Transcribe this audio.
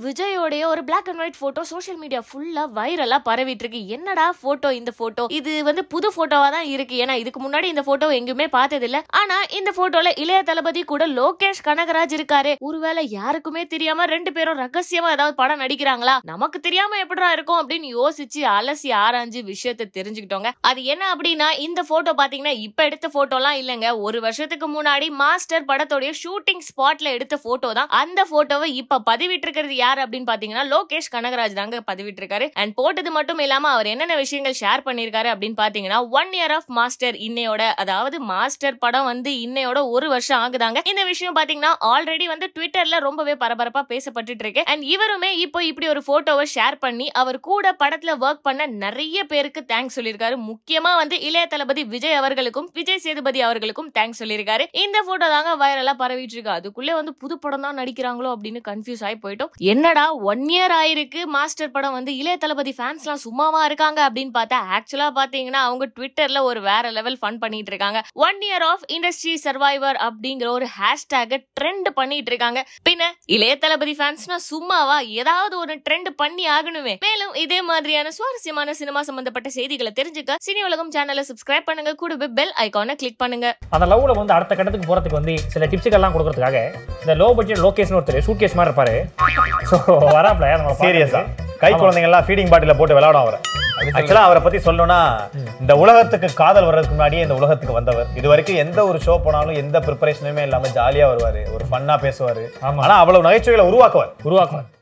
விஜயோடைய ஒரு black and white photo social media ஃபுல்லா வைரலா பரவிட்டு இருக்கு என்னடா போட்டோ இந்த போட்டோ இது வந்து புது போட்டோவா தான் இருக்கு ஏன்னா இதுக்கு முன்னாடி இந்த போட்டோ எங்கேயுமே பார்த்தது இல்ல ஆனா இந்த போட்டோல இளைய தளபதி கூட லோகேஷ் கனகராஜ் இருக்காரு ஒருவேளை யாருக்குமே தெரியாம ரெண்டு பேரும் ரகசியமா ஏதாவது படம் நடிக்கிறாங்களா நமக்கு தெரியாம எப்படிடா இருக்கும் அப்படின்னு யோசிச்சு அலசி ஆராய்ஞ்சு விஷயத்தை தெரிஞ்சுக்கிட்டோங்க அது என்ன அப்படின்னா இந்த போட்டோ பாத்தீங்கன்னா இப்ப எடுத்த போட்டோலாம் இல்லங்க ஒரு வருஷத்துக்கு முன்னாடி மாஸ்டர் படத்தோடைய ஷூட்டிங் ஸ்பாட்ல எடுத்த போட்டோ தான் அந்த போட்டோவை இப்ப பதிவிட்டு இருக்கிறது யார் அப்படின்னு பாத்தீங்கன்னா லோகேஷ் கனகராஜ் தாங்க பதிவிட்டு இருக்காரு அண்ட் போட்டது மட்டும் இல்லாம அவர் என்னென்ன விஷயங்கள் ஷேர் பண்ணிருக்காரு அப்படின்னு பாத்தீங்கன்னா ஒன் இயர் ஆஃப் மாஸ்டர் இன்னையோட அதாவது மாஸ்டர் படம் வந்து இன்னையோட ஒரு வருஷம் ஆகுதாங்க இந்த விஷயம் பாத்தீங்கன்னா ஆல்ரெடி வந்து ட்விட்டர்ல ரொம்பவே பரபரப்பா பேசப்பட்டுட்டு இருக்கு அண்ட் இவருமே இப்போ இப்படி ஒரு போட்டோவை ஷேர் பண்ணி அவர் கூட படத்துல ஒர்க் பண்ண நிறைய பேருக்கு தேங்க்ஸ் சொல்லியிருக்காரு முக்கியமா வந்து இளைய தளபதி விஜய் அவர்களுக்கும் விஜய் சேதுபதி அவர்களுக்கும் தேங்க்ஸ் சொல்லியிருக்காரு இந்த போட்டோ தாங்க வைரலா பரவிட்டு இருக்கு அதுக்குள்ளே வந்து புது படம் தான் நடிக்கிறாங்களோ அப்படின்னு கன்ஃபியூஸ் ஆகி போயிட்டோம் என்னடா ஒன் இயர் ஆயிருக்கு மாஸ்டர் படம் வந்து இளைய தளபதி ஃபேன்ஸ்லாம் சும்மாவா இருக்காங்க அப்படின்னு பார்த்தா ஆக்சுவலா பாத்தீங்கன்னா அவங்க ட்விட்டர்ல ஒரு வேற லெவல் ஃபன் பண்ணிட்டு இருக்காங்க one year of industry survivor அப்படிங்கிற ஒரு ஹேஷ்டேக ட்ரெண்ட் பண்ணிட்டு இருக்காங்க பின்ன இளைய தளபதி ஃபேன்ஸ்னா சும்மாவா ஏதாவது ஒரு ட்ரெண்ட் பண்ணி ஆகணுமே மேலும் இதே மாதிரியான சுவாரஸ்யமான சினிமா சம்பந்தப்பட்ட செய்திகளை தெரிஞ்சுக்க சினி உலகம் சேனலை சப்ஸ்கிரைப் பண்ணுங்க கூடவே பெல் ஐகானை கிளிக் பண்ணுங்க அந்த லவ்ல வந்து அடுத்த கட்டத்துக்கு போறதுக்கு வந்து சில டிப்ஸுகள்லாம் கொடுக்கறதுக்காக இந்த லோ பட்ஜெட் லோகேஷ்னு ஒருத்தர் சூட் கேஸ் மாதிரி இருப்பாரு ஸோ வராப்ல நம்ம சீரியஸா கை குழந்தைங்க எல்லாம் ஃபீடிங் பாட்டில போட்டு விளையாடும் அவர் ஆக்சுவலா அவரை பத்தி சொல்லணும்னா இந்த உலகத்துக்கு காதல் வர்றதுக்கு முன்னாடியே இந்த உலகத்துக்கு வந்தவர் இது வரைக்கும் எந்த ஒரு ஷோ போனாலும் எந்த ப்ரிப்பரேஷனுமே இல்லாம ஜாலியா வருவாரு ஒரு ஃபன்னா பேசுவாரு ஆமா. ஆனா அவ்வளவு நகைச்சுவைகளை உருவாக்குவார் உருவாக்கும்